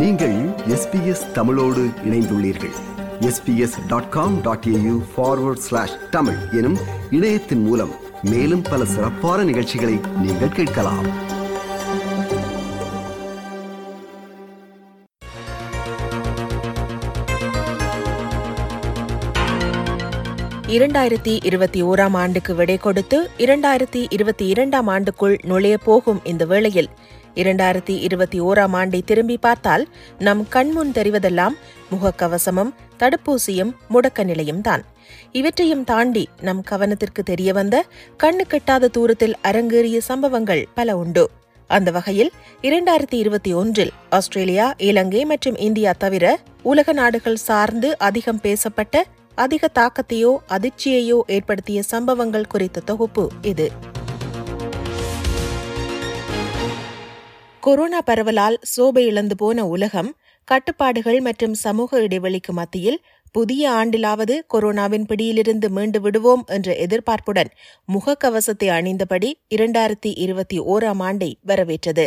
நீங்கள் எஸ்பிஎஸ் தமிழோடு இணைந்துள்ளீர்கள் SBS dot com dot AU forward slash Tamil எனும் இணையத்தின் மூலம் மேலும் பல சிறப்பான நிகழ்ச்சிகளை நீங்கள் கேட்கலாம் இரண்டாயிரத்தி இருபத்தி ஓராம் ஆண்டுக்கு விடை கொடுத்து இரண்டாயிரத்தி இருபத்தி இரண்டாம் ஆண்டுக்குள் நுழைய போகும் இந்த வேளையில் இரண்டாயிரத்தி இருபத்தி ஓராம் ஆண்டை திரும்பி பார்த்தால் நம் கண்முன் தெரிவதெல்லாம் முகக்கவசமும் தடுப்பூசியும் முடக்க நிலையும் தான் இவற்றையும் தாண்டி நம் கவனத்திற்கு தெரிய வந்த கண்ணு கெட்டாத தூரத்தில் அரங்கேறிய சம்பவங்கள் பல உண்டு அந்த வகையில் இரண்டாயிரத்தி இருபத்தி ஒன்றில் ஆஸ்திரேலியா இலங்கை மற்றும் இந்தியா தவிர உலக நாடுகள் சார்ந்து அதிகம் பேசப்பட்ட அதிக தாக்கத்தையோ அதிர்ச்சியையோ ஏற்படுத்திய சம்பவங்கள் குறித்த தொகுப்பு இது கொரோனா பரவலால் சோபை இழந்து போன உலகம் கட்டுப்பாடுகள் மற்றும் சமூக இடைவெளிக்கு மத்தியில் புதிய ஆண்டிலாவது கொரோனாவின் பிடியிலிருந்து மீண்டு விடுவோம் என்ற எதிர்பார்ப்புடன் முகக்கவசத்தை அணிந்தபடி இரண்டாயிரத்தி இருபத்தி ஓராம் ஆண்டை வரவேற்றது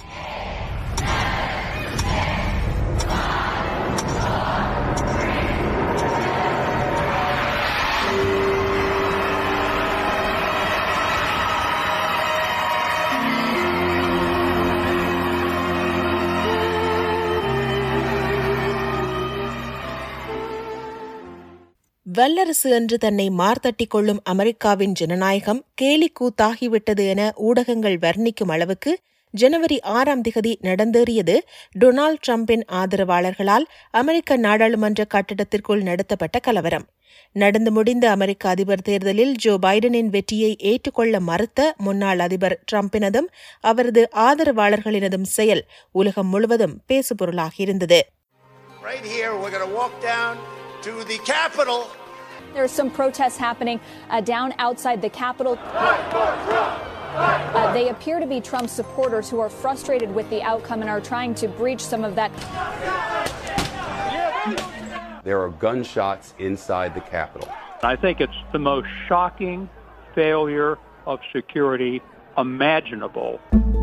வல்லரசு என்று தன்னை மார்த்தட்டிக் கொள்ளும் அமெரிக்காவின் ஜனநாயகம் கேலி கூத்தாகிவிட்டது என ஊடகங்கள் வர்ணிக்கும் அளவுக்கு ஜனவரி ஆறாம் திகதி நடந்தேறியது டொனால்டு டிரம்பின் ஆதரவாளர்களால் அமெரிக்க நாடாளுமன்ற கட்டிடத்திற்குள் நடத்தப்பட்ட கலவரம் நடந்து முடிந்த அமெரிக்க அதிபர் தேர்தலில் ஜோ பைடனின் வெற்றியை ஏற்றுக்கொள்ள மறுத்த முன்னாள் அதிபர் டிரம்பினதும் அவரது ஆதரவாளர்களினதும் செயல் உலகம் முழுவதும் பேசுபொருளாகியிருந்தது Right here, we're going to walk down to the Capitol. There are some protests happening uh, down outside the Capitol. Uh, they appear to be Trump supporters who are frustrated with the outcome and are trying to breach some of that. There are gunshots inside the Capitol. I think it's the most shocking failure of security imaginable.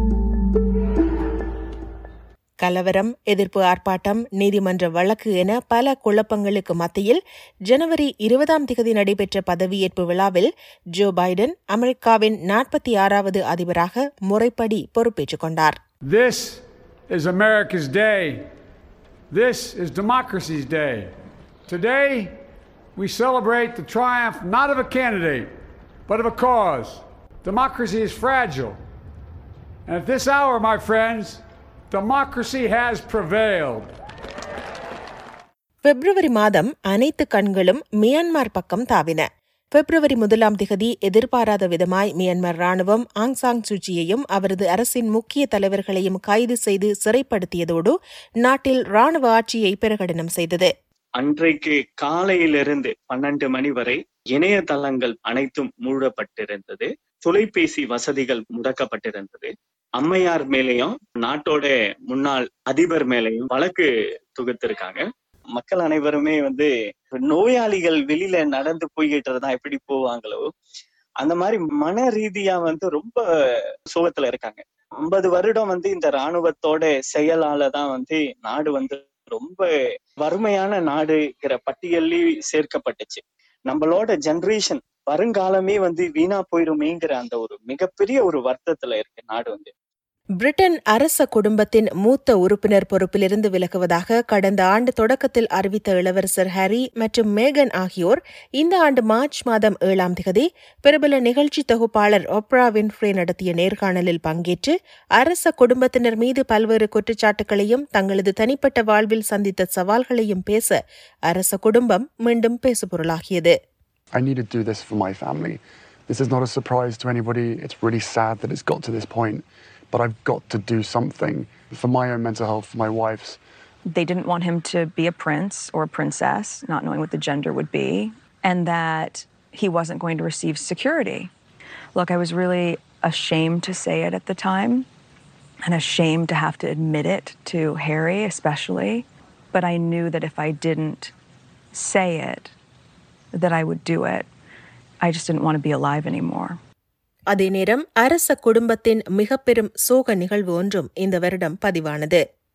கலவரம் எதிர்ப்பு ஆர்ப்பாட்டம் நீதிமன்ற வழக்கு என பல குழப்பங்களுக்கு மத்தியில் ஜனவரி இருபதாம் திகதி நடைபெற்ற பதவியேற்பு விழாவில் ஜோ பைடன் அமெரிக்காவின் நாற்பத்தி ஆறாவது அதிபராக முறைப்படி பொறுப்பேற்றுக் கொண்டார் This is America's day. This is democracy's day. Today, we celebrate the triumph not of a candidate, but of a cause. Democracy is fragile. And at this hour, my friends, democracy has prevailed. பிப்ரவரி மாதம் அனைத்து கண்களும் Myanmar பக்கம் தாவின பிப்ரவரி முதலாம் திகதி எதிர்பாராத விதமாய் Myanmar ராணுவம் ஆங் song சூச்சியையும் அவரது அரசின் முக்கிய தலைவர்களையும் கைது செய்து சிறைப்படுத்தியதோடு நாட்டில் ராணுவ ஆட்சியை பிரகடனம் செய்தது அன்றைக்கு காலையிலிருந்து பன்னெண்டு மணி வரை இணையதளங்கள் அனைத்தும் மூடப்பட்டிருந்தது தொலைபேசி வசதிகள் முடக்கப்பட்டிருந்தது அம்மையார் மேலேயும் நாட்டோட முன்னாள் அதிபர் மேலேயும் வழக்கு தொகுத்திருக்காங்க மக்கள் அனைவருமே வந்து நோயாளிகள் வெளியில நடந்து போய்கிட்டு இருந்தா எப்படி போவாங்களோ அந்த மாதிரி மன ரீதியா வந்து ரொம்ப சோகத்துல இருக்காங்க ஐம்பது வருடம் வந்து இந்த ராணுவத்தோட செயலால தான் வந்து நாடு வந்து ரொம்ப வறுமையான நாடுங்கிற பட்டியலே சேர்க்கப்பட்டுச்சு நம்மளோட ஜெனரேஷன் வருங்காலமே வந்து வீணா போயிருமேங்கிற அந்த ஒரு மிகப்பெரிய ஒரு வருத்தத்துல இருக்கு நாடு வந்து பிரிட்டன் அரச குடும்பத்தின் மூத்த உறுப்பினர் பொறுப்பிலிருந்து விலகுவதாக கடந்த ஆண்டு தொடக்கத்தில் அறிவித்த இளவரசர் ஹாரி மற்றும் மேகன் ஆகியோர் இந்த ஆண்டு மார்ச் மாதம் ஏழாம் திகதி பிரபல நிகழ்ச்சி தொகுப்பாளர் ஒப்ரா வின்ஃப்ரே நடத்திய நேர்காணலில் பங்கேற்று அரச குடும்பத்தினர் மீது பல்வேறு குற்றச்சாட்டுகளையும் தங்களது தனிப்பட்ட வாழ்வில் சந்தித்த சவால்களையும் பேச அரச குடும்பம் மீண்டும் பேசுபொருளாகியது I need to do this for my family. This is not a surprise to anybody. It's really sad that it's got to this point, but I've got to do something for my own mental health, for my wife's. They didn't want him to be a prince or a princess, not knowing what the gender would be, and that he wasn't going to receive security. Look, I was really ashamed to say it at the time and ashamed to have to admit it to Harry, especially. But I knew that if I didn't say it, that I would do it. I just didn't want to be alive anymore. அதே நேரம் அரச குடும்பத்தின் மிக பெரும் சோக நிகழ்வு ஒன்றும் இந்த வருடம் பதிவானது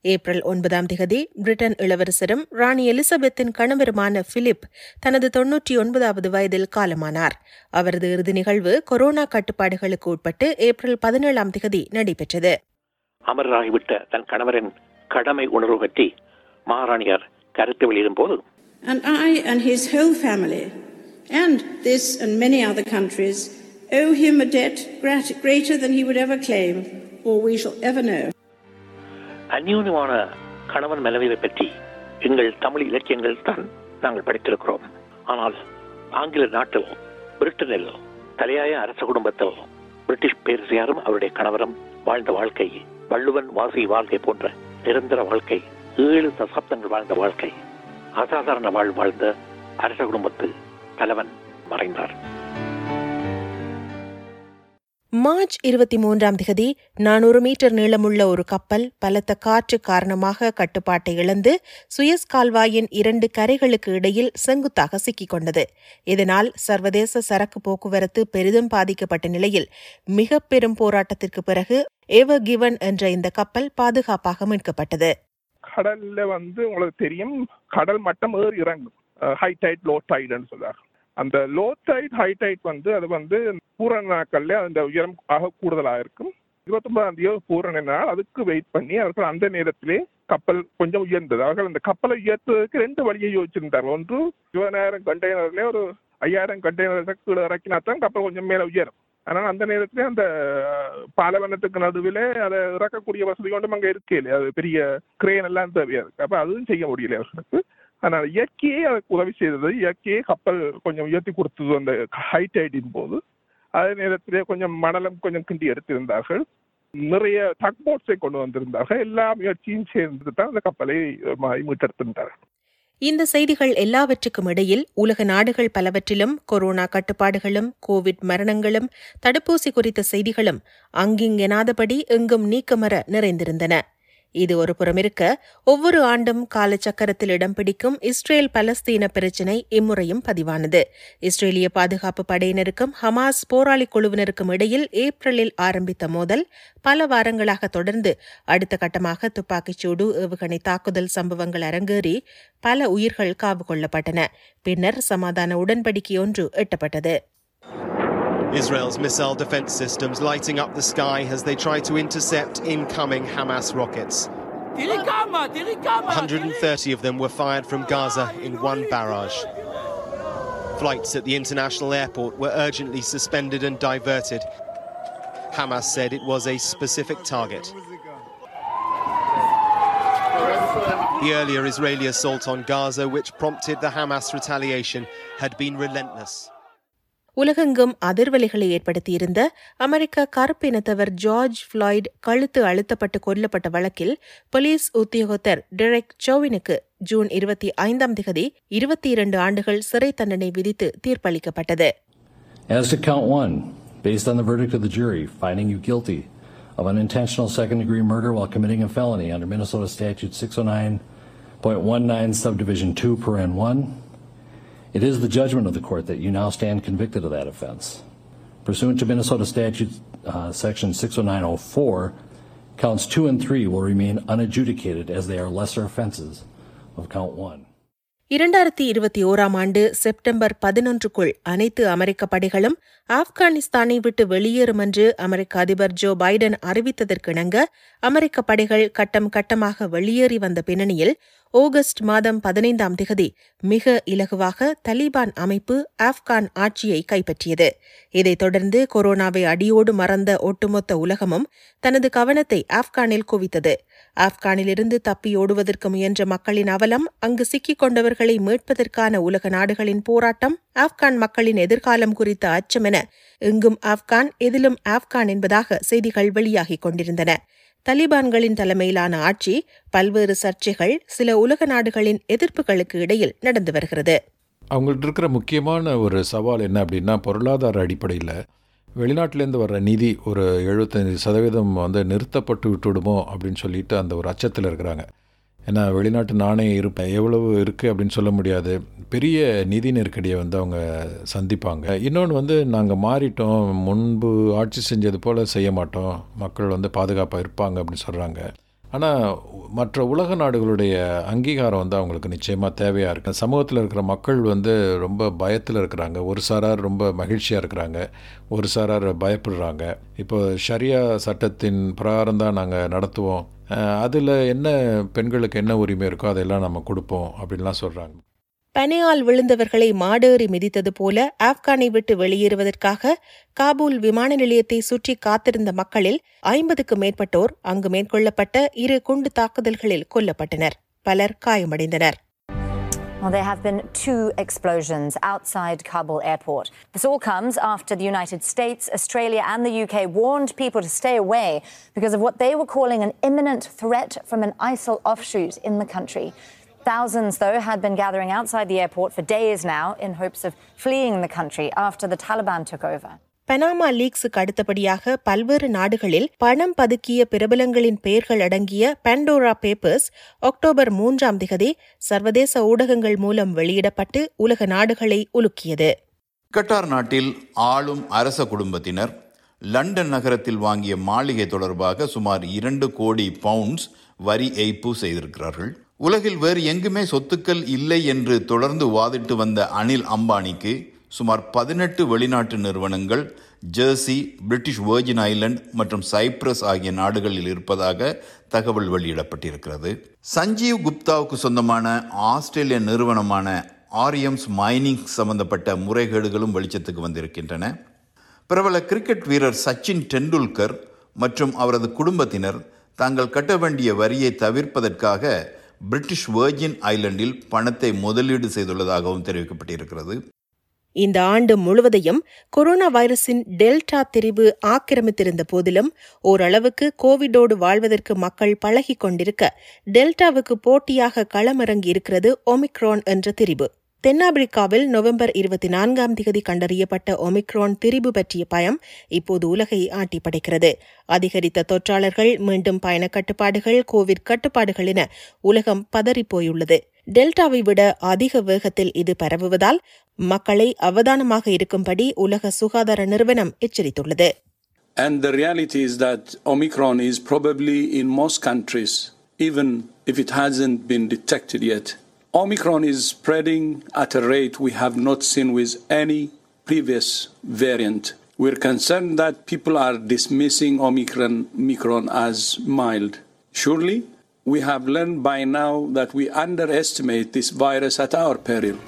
ஏப்ரல் ஒன்பதாம் திகதி பிரிட்டன் இளவரசரும் ராணி எலிசபெத்தின் கணவருமான பிலிப் தனது தொன்னூற்றி ஒன்பதாவது வயதில் காலமானார் அவரது இறுதி நிகழ்வு கொரோனா கட்டுப்பாடுகளுக்கு உட்பட்டு ஏப்ரல் பதினேழாம் திகதி நடைபெற்றது அமரராகிவிட்ட தன் கணவரின் கடமை உணர்வு பற்றி மகாராணியார் கருத்து வெளியிடும் போது And I and his whole family, and this and many other countries, owe him a debt grat- greater than he would ever claim or we shall ever know. அந்யூனமான கணவன் மனைவியை பற்றி எங்கள் தமிழ் இலக்கியங்கள் தான் நாங்கள் படித்திருக்கிறோம் ஆனால் ஆங்கில நாட்டில் பிரிட்டனில் தலையாய அரச குடும்பத்தில் பிரிட்டிஷ் பேரரசியாரும் அவருடைய கணவரும் வாழ்ந்த வாழ்க்கை வள்ளுவன் வாசி வாழ்க்கை போன்ற நிரந்தர வாழ்க்கை ஏழு தசாப்தங்கள் வாழ்ந்த வாழ்க்கை அசாதாரண வாழ் வாழ்ந்த அரச குடும்பத்து தலைவன் மறைந்தார் மார்ச் இருபத்தி மூன்றாம் திகதி நானூறு மீட்டர் நீளமுள்ள ஒரு கப்பல் பலத்த காற்று காரணமாக கட்டுப்பாட்டை இழந்து சுயஸ் கால்வாயின் இரண்டு கரைகளுக்கு இடையில் செங்குத்தாக சிக்கிக் கொண்டது இதனால் சர்வதேச சரக்கு போக்குவரத்து பெரிதும் பாதிக்கப்பட்ட நிலையில் மிக பெரும் போராட்டத்திற்கு பிறகு எவர் கிவன் என்ற இந்த கப்பல் பாதுகாப்பாக மீட்கப்பட்டது கடல்ல வந்து உங்களுக்கு தெரியும் கடல் மட்டம் ஏறி இறங்கும் ஹை டைட் லோ டைடுன்னு சொல்றாங்க அந்த லோ டைட் ஹை டைட் வந்து அது வந்து பூரண நாட்கள்ல அந்த உயரம் ஆக கூடுதலாக இருக்கும் இருபத்தொன்பதாம் தேதி பூரண நாள் அதுக்கு வெயிட் பண்ணி அவர்கள் அந்த நேரத்திலே கப்பல் கொஞ்சம் உயர்ந்தது அவர்கள் அந்த கப்பலை உயர்த்துவதற்கு ரெண்டு வழியை யோசிச்சிருந்தார் ஒன்று இருபதாயிரம் கண்டெய்னர்ல ஒரு ஐயாயிரம் கண்டெய்னர் கீழே இறக்கினா தான் கப்பல் கொஞ்சம் மேல உயரும் ஆனால் அந்த நேரத்திலே அந்த பாலைவனத்துக்கு நடுவில் அதை இறக்கக்கூடிய வசதி கொண்டும் அங்கே இருக்கே இல்லையா அது பெரிய கிரேன் எல்லாம் தேவையா இருக்கு அப்ப அதுவும் செய்ய முடியல அவர்களுக்கு அதனால இயற்கையே அதுக்கு உதவி செய்தது இயற்கையே கப்பல் கொஞ்சம் உயர்த்தி கொடுத்தது அந்த ஹை டைடின் போது அதே நேரத்திலே கொஞ்சம் மணலம் கொஞ்சம் கிண்டி எடுத்திருந்தார்கள் நிறைய டக் போட்ஸை கொண்டு வந்திருந்தார்கள் எல்லா முயற்சியும் சேர்ந்து தான் அந்த கப்பலை மீட்டெடுத்திருந்தார்கள் இந்த செய்திகள் எல்லாவற்றுக்கும் இடையில் உலக நாடுகள் பலவற்றிலும் கொரோனா கட்டுப்பாடுகளும் கோவிட் மரணங்களும் தடுப்பூசி குறித்த செய்திகளும் அங்கிங்கெனாதபடி எங்கும் நீக்கமர நிறைந்திருந்தன இது ஒரு புறமிருக்க ஒவ்வொரு ஆண்டும் காலச்சக்கரத்தில் இடம் பிடிக்கும் இஸ்ரேல் பலஸ்தீன பிரச்சினை இம்முறையும் பதிவானது இஸ்ரேலிய பாதுகாப்பு படையினருக்கும் ஹமாஸ் போராளி குழுவினருக்கும் இடையில் ஏப்ரலில் ஆரம்பித்த மோதல் பல வாரங்களாக தொடர்ந்து அடுத்த கட்டமாக துப்பாக்கிச்சூடு ஏவுகணை தாக்குதல் சம்பவங்கள் அரங்கேறி பல உயிர்கள் காவு கொள்ளப்பட்டன பின்னர் சமாதான உடன்படிக்கை ஒன்று எட்டப்பட்டது Israel's missile defense systems lighting up the sky as they try to intercept incoming Hamas rockets. 130 of them were fired from Gaza in one barrage. Flights at the international airport were urgently suspended and diverted. Hamas said it was a specific target. The earlier Israeli assault on Gaza, which prompted the Hamas retaliation, had been relentless. உலகெங்கும் அதிர்வலைகளை ஏற்படுத்தியிருந்த அமெரிக்க கருப்பினத்தவர் George Floyd கழுத்து அழுத்தப்பட்டு கொல்லப்பட்ட வழக்கில் police உத்தியோகத்தர் Derek சோவினுக்கு June இருபத்தி ஐந்தாம் திகதி இருபத்தி இரண்டு ஆண்டுகள் சிறை தண்டனை விதித்து தீர்ப்பளிக்கப்பட்டது As to count one, based on the verdict of the jury finding you guilty of unintentional second degree murder while committing a felony under Minnesota Statute 609.19 Subdivision 2 per N1, It is the judgment of the court that you now stand convicted of that offense. Pursuant to Minnesota Statute uh, Section 60904, counts 2 and 3 will remain unadjudicated as they are lesser offenses of count 1. இரண்டாயிரத்தி இருபத்தி ஓராம் ஆண்டு September பதினொன்றுக்குள் அனைத்து அமெரிக்க படைகளும் ஆப்கானிஸ்தானை விட்டு வெளியேறும் என்று அமெரிக்க அதிபர் ஜோ பைடன் அறிவித்ததற்கிணங்க அமெரிக்க படைகள் கட்டம் கட்டமாக வெளியேறி வந்த பின்னணியில் ஆகஸ்ட் மாதம் பதினைந்தாம் திகதி மிக இலகுவாக தலிபான் அமைப்பு ஆப்கான் ஆட்சியை கைப்பற்றியது இதைத் தொடர்ந்து கொரோனாவை அடியோடு மறந்த ஒட்டுமொத்த உலகமும் தனது கவனத்தை ஆப்கானில் குவித்தது ஆப்கானிலிருந்து தப்பியோடுவதற்கு முயன்ற மக்களின் அவலம் அங்கு சிக்கிக் கொண்டவர்களை மீட்பதற்கான உலக நாடுகளின் போராட்டம் ஆப்கான் மக்களின் எதிர்காலம் குறித்த அச்சம் என எங்கும் ஆப்கான் எதிலும் ஆப்கான் என்பதாக செய்திகள் வெளியாகிக் கொண்டிருந்தன தலிபான்களின் தலைமையிலான ஆட்சி பல்வேறு சர்ச்சைகள் சில உலக நாடுகளின் எதிர்ப்புகளுக்கு இடையில் நடந்து வருகிறது அவங்கள்ட்ட இருக்கிற முக்கியமான ஒரு சவால் என்ன அப்படின்னா பொருளாதார அடிப்படையில் வெளிநாட்டிலேருந்து வர்ற நிதி ஒரு எழுபத்தஞ்சு சதவீதம் வந்து நிறுத்தப்பட்டு விட்டுவிடுமோ அப்படின்னு சொல்லிட்டு அந்த ஒரு அச்சத்தில் இருக்கிறாங்க ஏன்னா வெளிநாட்டு நாணய இருப்பு எவ்வளவு இருக்குது அப்படின்னு சொல்ல முடியாது பெரிய நிதி நெருக்கடியை வந்து அவங்க சந்திப்பாங்க இன்னொன்று வந்து நாங்கள் மாறிட்டோம் முன்பு ஆட்சி செஞ்சது போல் செய்ய மாட்டோம் மக்கள் வந்து பாதுகாப்பாக இருப்பாங்க அப்படின்னு சொல்கிறாங்க ஆனால் மற்ற உலக நாடுகளுடைய அங்கீகாரம் வந்து அவங்களுக்கு நிச்சயமாக தேவையாக இருக்குது சமூகத்தில் இருக்கிற மக்கள் வந்து ரொம்ப பயத்தில் இருக்கிறாங்க ஒரு சாரார் ரொம்ப மகிழ்ச்சியாக இருக்கிறாங்க ஒரு சாரார் பயப்படுறாங்க இப்போ ஷரியா சட்டத்தின் பிரகாரம் தான் நாங்கள் நடத்துவோம் அதில் என்ன பெண்களுக்கு என்ன உரிமை இருக்கோ அதெல்லாம் நம்ம கொடுப்போம் அப்படின்லாம் சொல்கிறாங்க பனியால் விழுந்தவர்களை மாடேறி மிதித்தது போல ஆப்கானை விட்டு வெளியேறுவதற்காக காபூல் விமான நிலையத்தை சுற்றி காத்திருந்த மக்களில் ஐம்பதுக்கு மேற்பட்டோர் அங்கு மேற்கொள்ளப்பட்ட இரு குண்டு தாக்குதல்களில் கொல்லப்பட்டனர் பலர் காயமடைந்தனர் Well, there have been two explosions outside Kabul airport. This all comes after the United States, Australia, and the UK warned people to stay away because of what they were calling an imminent threat from an ISIL offshoot in the country. Thousands, though, had been gathering outside the airport for days now in hopes of fleeing the country after the Taliban took over. Panama லீக்ஸுக்கு அடுத்தபடியாக பல்வேறு நாடுகளில் பணம் பதுக்கிய பிரபலங்களின் பெயர்கள் அடங்கிய Pandora papers October மூன்றாம் திகதி சர்வதேச ஊடகங்கள் மூலம் வெளியிடப்பட்டு உலக நாடுகளை உலுக்கியது கட்டார் நாட்டில் ஆளும் அரச குடும்பத்தினர் லண்டன் நகரத்தில் வாங்கிய மாளிகை தொடர்பாக சுமார் இரண்டு கோடி பவுண்ட்ஸ் வரி ஏய்ப்பு செய்திருக்கிறார்கள் உலகில் வேறு எங்குமே சொத்துக்கள் இல்லை என்று தொடர்ந்து வாதிட்டு வந்த அனில் அம்பானிக்கு சுமார் பதினெட்டு வெளிநாட்டு நிறுவனங்கள் ஜெர்சி பிரிட்டிஷ் வேர்ஜின் ஐலண்ட் மற்றும் சைப்ரஸ் ஆகிய நாடுகளில் இருப்பதாக தகவல் வெளியிடப்பட்டிருக்கிறது சஞ்சீவ் குப்தாவுக்கு சொந்தமான ஆஸ்திரேலிய நிறுவனமான ஆரியம்ஸ் மைனிங் சம்பந்தப்பட்ட முறைகேடுகளும் வெளிச்சத்துக்கு வந்திருக்கின்றன பிரபல கிரிக்கெட் வீரர் சச்சின் டெண்டுல்கர் மற்றும் அவரது குடும்பத்தினர் தாங்கள் கட்ட வேண்டிய வரியை தவிர்ப்பதற்காக பிரிட்டிஷ் வேர்ஜின் ஐலண்டில் பணத்தை முதலீடு செய்துள்ளதாகவும் தெரிவிக்கப்பட்டிருக்கிறது இந்த ஆண்டு முழுவதையும் கொரோனா வைரஸின் டெல்டா திரிவு ஆக்கிரமித்திருந்த போதிலும் ஓரளவுக்கு கோவிடோடு வாழ்வதற்கு மக்கள் பழகிக் கொண்டிருக்க டெல்டாவுக்கு போட்டியாக களமிறங்கி இருக்கிறது ஒமிக்ரான் என்ற திரிவு தென்னாப்பிரிக்காவில் நவம்பர் இருபத்தி நான்காம் திகதி கண்டறியப்பட்ட ஒமிக்ரான் திரிபு பற்றிய பயம் இப்போது உலகை ஆட்டி படைக்கிறது அதிகரித்த தொற்றாளர்கள் மீண்டும் பயண கட்டுப்பாடுகள் கோவிட் கட்டுப்பாடுகள் என உலகம் பதறிப்போயுள்ளது டெல்டாவை விட அதிக வேகத்தில் இது பரவுவதால் மக்களை அவதானமாக இருக்கும்படி உலக சுகாதார நிறுவனம் எச்சரித்துள்ளது And the reality is that Omicron is probably in most countries, even if it hasn't been detected yet. Omicron is spreading at a rate we have not seen with any previous variant. We're concerned that people are dismissing Omicron, Omicron as mild. Surely, we have learned by now that we underestimate this virus at our peril.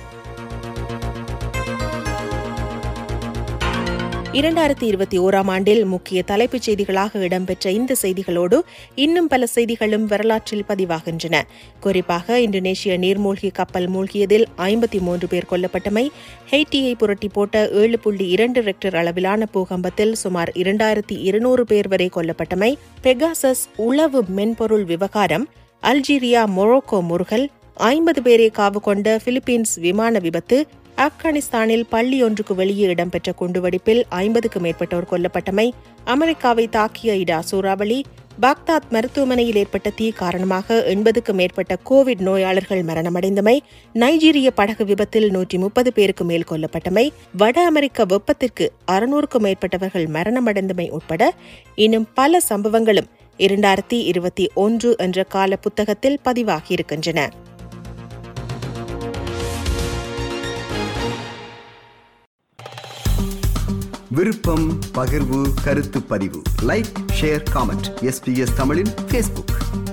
இரண்டாயிரத்தி இருபத்தி ஓராம் ஆண்டில் முக்கிய தலைப்புச் செய்திகளாக இடம்பெற்ற இந்த செய்திகளோடு இன்னும் பல செய்திகளும் வரலாற்றில் பதிவாகின்றன குறிப்பாக இந்தோனேஷிய நீர்மூழ்கி கப்பல் மூழ்கியதில் ஐம்பத்தி மூன்று பேர் கொல்லப்பட்டமை ஹெய்டியை புரட்டி போட்ட ஏழு புள்ளி இரண்டு ரெக்டர் அளவிலான பூகம்பத்தில் சுமார் இரண்டாயிரத்தி இருநூறு பேர் வரை கொல்லப்பட்டமை பெகாசஸ் உளவு மென்பொருள் விவகாரம் அல்ஜீரியா மொரோக்கோ முருகல் ஐம்பது பேரை காவு கொண்ட பிலிப்பீன்ஸ் விமான விபத்து ஆப்கானிஸ்தானில் பள்ளி ஒன்றுக்கு வெளியே இடம்பெற்ற குண்டுவெடிப்பில் ஐம்பதுக்கு மேற்பட்டோர் கொல்லப்பட்டமை அமெரிக்காவை தாக்கிய இடா சூறாவளி பாக்தாத் மருத்துவமனையில் ஏற்பட்ட தீ காரணமாக எண்பதுக்கு மேற்பட்ட கோவிட் நோயாளர்கள் மரணமடைந்தமை நைஜீரிய படகு விபத்தில் நூற்றி முப்பது பேருக்கு மேல் கொல்லப்பட்டமை வட அமெரிக்க வெப்பத்திற்கு அறுநூறுக்கும் மேற்பட்டவர்கள் மரணமடைந்தமை உட்பட இன்னும் பல சம்பவங்களும் இரண்டாயிரத்தி இருபத்தி ஒன்று என்ற கால புத்தகத்தில் பதிவாகியிருக்கின்றன விருப்பம் பகிர்வு கருத்து பதிவு லைக் ஷேர் காமெண்ட் எஸ்பிஎஸ் தமிழின் ஃபேஸ்புக்